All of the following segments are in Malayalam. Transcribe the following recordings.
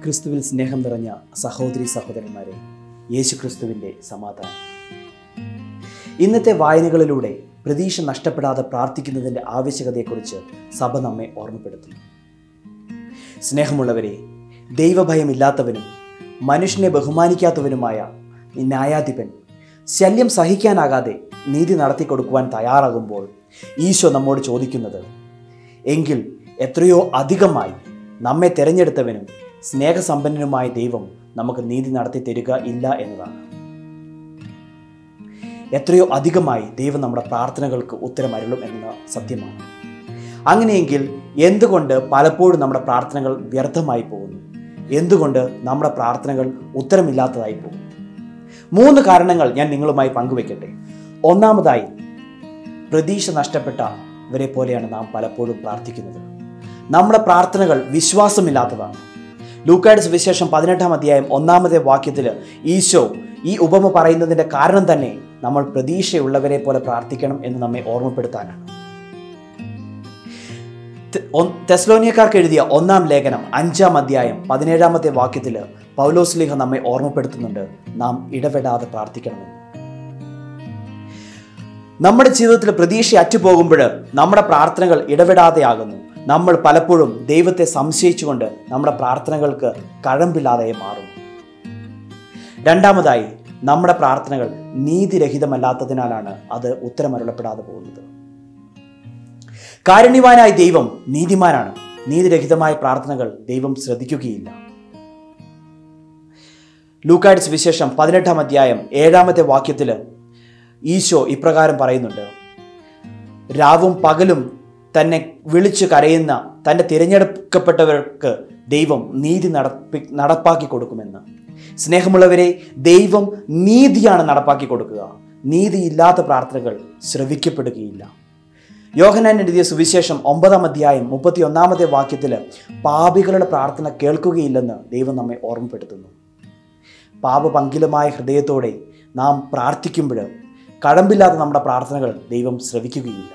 ക്രിസ്തുവിൽ സ്നേഹം നിറഞ്ഞ സഹോദരി സഹോദരന്മാരെ യേശുക്രിസ്തുവിൻ്റെ സമാധാനം ഇന്നത്തെ വായനകളിലൂടെ പ്രതീക്ഷ നഷ്ടപ്പെടാതെ പ്രാർത്ഥിക്കുന്നതിൻ്റെ ആവശ്യകതയെക്കുറിച്ച് സഭ നമ്മെ ഓർമ്മപ്പെടുത്തുന്നു സ്നേഹമുള്ളവരെ ദൈവഭയമില്ലാത്തവനും മനുഷ്യനെ ബഹുമാനിക്കാത്തവനുമായ ഈ ന്യായാധിപൻ ശല്യം സഹിക്കാനാകാതെ നീതി നടത്തിക്കൊടുക്കുവാൻ തയ്യാറാകുമ്പോൾ ഈശോ നമ്മോട് ചോദിക്കുന്നത് എങ്കിൽ എത്രയോ അധികമായി നമ്മെ തിരഞ്ഞെടുത്തവനും സ്നേഹസമ്പന്നനുമായ ദൈവം നമുക്ക് നീതി നടത്തി തരിക ഇല്ല എന്നതാണ് എത്രയോ അധികമായി ദൈവം നമ്മുടെ പ്രാർത്ഥനകൾക്ക് ഉത്തരമരുളും എന്ന സത്യമാണ് അങ്ങനെയെങ്കിൽ എന്തുകൊണ്ട് പലപ്പോഴും നമ്മുടെ പ്രാർത്ഥനകൾ വ്യർത്ഥമായി പോകുന്നു എന്തുകൊണ്ട് നമ്മുടെ പ്രാർത്ഥനകൾ ഉത്തരമില്ലാത്തതായി പോകുന്നു മൂന്ന് കാരണങ്ങൾ ഞാൻ നിങ്ങളുമായി പങ്കുവെക്കട്ടെ ഒന്നാമതായി പ്രതീക്ഷ നഷ്ടപ്പെട്ടവരെ പോലെയാണ് നാം പലപ്പോഴും പ്രാർത്ഥിക്കുന്നത് നമ്മുടെ പ്രാർത്ഥനകൾ വിശ്വാസമില്ലാത്തതാണ് ലൂക്കായുടെ സുവിശേഷം പതിനെട്ടാം അധ്യായം ഒന്നാമത്തെ വാക്യത്തിൽ ഈശോ ഈ ഉപമ പറയുന്നതിൻ്റെ കാരണം തന്നെ നമ്മൾ പ്രതീക്ഷയുള്ളവരെ പോലെ പ്രാർത്ഥിക്കണം എന്ന് നമ്മെ ഓർമ്മപ്പെടുത്താനാണ് തെസ്ലോനിയക്കാർക്ക് എഴുതിയ ഒന്നാം ലേഖനം അഞ്ചാം അധ്യായം പതിനേഴാമത്തെ വാക്യത്തിൽ പൗലോസ്ലിഹ നമ്മെ ഓർമ്മപ്പെടുത്തുന്നുണ്ട് നാം ഇടപെടാതെ പ്രാർത്ഥിക്കണമെന്ന് നമ്മുടെ ജീവിതത്തിൽ പ്രതീക്ഷ അറ്റുപോകുമ്പോൾ നമ്മുടെ പ്രാർത്ഥനകൾ ഇടപെടാതെയാകുന്നു നമ്മൾ പലപ്പോഴും ദൈവത്തെ സംശയിച്ചുകൊണ്ട് നമ്മുടെ പ്രാർത്ഥനകൾക്ക് കഴമ്പില്ലാതെ മാറും രണ്ടാമതായി നമ്മുടെ പ്രാർത്ഥനകൾ നീതിരഹിതമല്ലാത്തതിനാലാണ് അത് ഉത്തരമരുളപ്പെടാതെ പോകുന്നത് കാരുണ്യവാനായ ദൈവം നീതിമാനാണ് നീതിരഹിതമായ പ്രാർത്ഥനകൾ ദൈവം ശ്രദ്ധിക്കുകയില്ല ലൂക്കായ്ഡ്സ് വിശേഷം പതിനെട്ടാം അധ്യായം ഏഴാമത്തെ വാക്യത്തിൽ ഈശോ ഇപ്രകാരം പറയുന്നുണ്ട് രാവും പകലും തന്നെ വിളിച്ചു കരയുന്ന തൻ്റെ തിരഞ്ഞെടുക്കപ്പെട്ടവർക്ക് ദൈവം നീതി നടപ്പി നടപ്പാക്കി കൊടുക്കുമെന്ന് സ്നേഹമുള്ളവരെ ദൈവം നീതിയാണ് നടപ്പാക്കി കൊടുക്കുക നീതിയില്ലാത്ത പ്രാർത്ഥനകൾ ശ്രവിക്കപ്പെടുകയില്ല യോഹനാൻ എഴുതിയ സുവിശേഷം ഒമ്പതാം അധ്യായം മുപ്പത്തി ഒന്നാമത്തെ വാക്യത്തിൽ പാപികളുടെ പ്രാർത്ഥന കേൾക്കുകയില്ലെന്ന് ദൈവം നമ്മെ ഓർമ്മപ്പെടുത്തുന്നു പാപപങ്കിലമായ ഹൃദയത്തോടെ നാം പ്രാർത്ഥിക്കുമ്പോൾ കഴമ്പില്ലാത്ത നമ്മുടെ പ്രാർത്ഥനകൾ ദൈവം ശ്രവിക്കുകയില്ല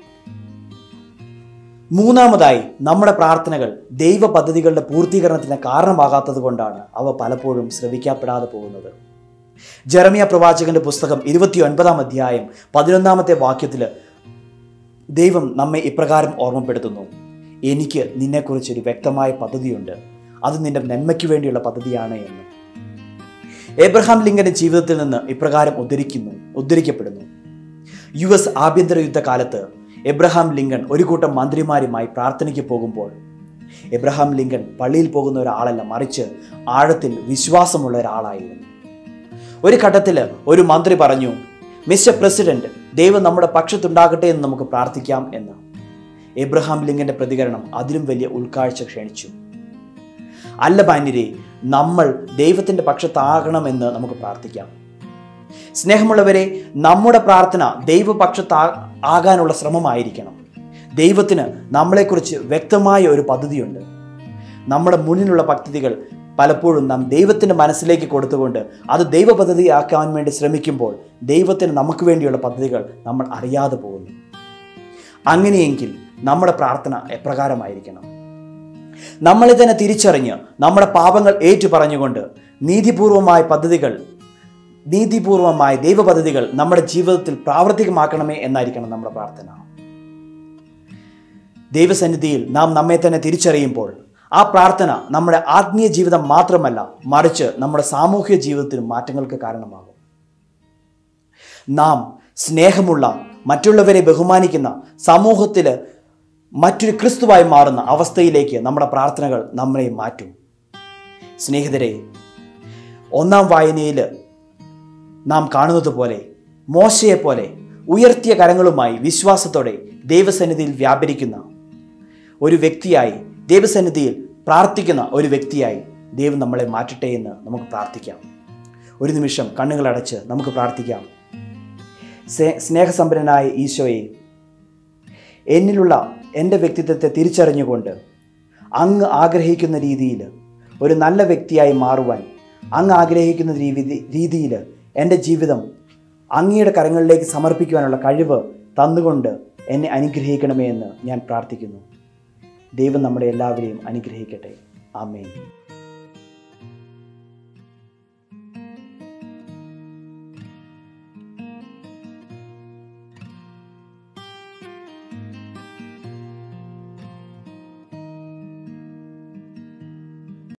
മൂന്നാമതായി നമ്മുടെ പ്രാർത്ഥനകൾ ദൈവ പദ്ധതികളുടെ പൂർത്തീകരണത്തിന് കാരണമാകാത്തത് കൊണ്ടാണ് അവ പലപ്പോഴും ശ്രവിക്കപ്പെടാതെ പോകുന്നത് ജെറമിയ പ്രവാചകന്റെ പുസ്തകം ഇരുപത്തി ഒൻപതാം അധ്യായം പതിനൊന്നാമത്തെ വാക്യത്തിൽ ദൈവം നമ്മെ ഇപ്രകാരം ഓർമ്മപ്പെടുത്തുന്നു എനിക്ക് നിന്നെക്കുറിച്ചൊരു വ്യക്തമായ പദ്ധതിയുണ്ട് അത് നിന്റെ നന്മയ്ക്ക് വേണ്ടിയുള്ള പദ്ധതിയാണ് എന്ന് എബ്രഹാം ലിങ്കന്റെ ജീവിതത്തിൽ നിന്ന് ഇപ്രകാരം ഉദ്ധരിക്കുന്നു ഉദ്ധരിക്കപ്പെടുന്നു യു എസ് ആഭ്യന്തര യുദ്ധകാലത്ത് എബ്രഹാം ലിങ്കൺ ഒരു കൂട്ടം മന്ത്രിമാരുമായി പ്രാർത്ഥനയ്ക്ക് പോകുമ്പോൾ എബ്രഹാം ലിങ്കൺ പള്ളിയിൽ പോകുന്ന ഒരാളല്ല മറിച്ച് ആഴത്തിൽ വിശ്വാസമുള്ള ഒരാളായിരുന്നു ഒരു ഘട്ടത്തിൽ ഒരു മന്ത്രി പറഞ്ഞു മിസ്റ്റർ പ്രസിഡന്റ് ദൈവം നമ്മുടെ പക്ഷത്തുണ്ടാകട്ടെ എന്ന് നമുക്ക് പ്രാർത്ഥിക്കാം എന്ന് എബ്രഹാം ലിങ്കന്റെ പ്രതികരണം അതിലും വലിയ ഉൾക്കാഴ്ച ക്ഷണിച്ചു അല്ല ബാന്യരെ നമ്മൾ ദൈവത്തിൻ്റെ പക്ഷത്താകണമെന്ന് നമുക്ക് പ്രാർത്ഥിക്കാം സ്നേഹമുള്ളവരെ നമ്മുടെ പ്രാർത്ഥന ദൈവപക്ഷത്ത് ആകാനുള്ള ശ്രമമായിരിക്കണം ദൈവത്തിന് നമ്മളെക്കുറിച്ച് വ്യക്തമായ ഒരു പദ്ധതിയുണ്ട് നമ്മുടെ മുന്നിലുള്ള പദ്ധതികൾ പലപ്പോഴും നാം ദൈവത്തിൻ്റെ മനസ്സിലേക്ക് കൊടുത്തുകൊണ്ട് അത് ദൈവ പദ്ധതിയാക്കാൻ വേണ്ടി ശ്രമിക്കുമ്പോൾ ദൈവത്തിന് നമുക്ക് വേണ്ടിയുള്ള പദ്ധതികൾ നമ്മൾ അറിയാതെ പോകുന്നു അങ്ങനെയെങ്കിൽ നമ്മുടെ പ്രാർത്ഥന എപ്രകാരമായിരിക്കണം നമ്മളെ തന്നെ തിരിച്ചറിഞ്ഞ് നമ്മുടെ പാപങ്ങൾ ഏറ്റു പറഞ്ഞുകൊണ്ട് നീതിപൂർവമായ പദ്ധതികൾ നീതിപൂർവമായ ദൈവ പദ്ധതികൾ നമ്മുടെ ജീവിതത്തിൽ പ്രാവർത്തികമാക്കണമേ എന്നായിരിക്കണം നമ്മുടെ പ്രാർത്ഥന ദൈവസന്നിധിയിൽ നാം നമ്മെ തന്നെ തിരിച്ചറിയുമ്പോൾ ആ പ്രാർത്ഥന നമ്മുടെ ആത്മീയ ജീവിതം മാത്രമല്ല മറിച്ച് നമ്മുടെ സാമൂഹ്യ ജീവിതത്തിനും മാറ്റങ്ങൾക്ക് കാരണമാകും നാം സ്നേഹമുള്ള മറ്റുള്ളവരെ ബഹുമാനിക്കുന്ന സമൂഹത്തിൽ മറ്റൊരു ക്രിസ്തുവായി മാറുന്ന അവസ്ഥയിലേക്ക് നമ്മുടെ പ്രാർത്ഥനകൾ നമ്മളെ മാറ്റും സ്നേഹിതരെ ഒന്നാം വായനയിൽ നാം കാണുന്നത് പോലെ മോശയെ പോലെ ഉയർത്തിയ കരങ്ങളുമായി വിശ്വാസത്തോടെ ദൈവസന്നിധിയിൽ വ്യാപരിക്കുന്ന ഒരു വ്യക്തിയായി ദൈവസന്നിധിയിൽ പ്രാർത്ഥിക്കുന്ന ഒരു വ്യക്തിയായി ദൈവം നമ്മളെ മാറ്റട്ടെ എന്ന് നമുക്ക് പ്രാർത്ഥിക്കാം ഒരു നിമിഷം കണ്ണുകളടച്ച് നമുക്ക് പ്രാർത്ഥിക്കാം സ്നേഹസമ്പന്നനായ ഈശോയെ എന്നിലുള്ള എൻ്റെ വ്യക്തിത്വത്തെ തിരിച്ചറിഞ്ഞുകൊണ്ട് അങ്ങ് ആഗ്രഹിക്കുന്ന രീതിയിൽ ഒരു നല്ല വ്യക്തിയായി മാറുവാൻ അങ്ങ് ആഗ്രഹിക്കുന്ന രീതി രീതിയിൽ എൻ്റെ ജീവിതം അങ്ങയുടെ കരങ്ങളിലേക്ക് സമർപ്പിക്കുവാനുള്ള കഴിവ് തന്നുകൊണ്ട് എന്നെ അനുഗ്രഹിക്കണമേ എന്ന് ഞാൻ പ്രാർത്ഥിക്കുന്നു ദൈവം നമ്മുടെ എല്ലാവരെയും അനുഗ്രഹിക്കട്ടെ ആമേൻ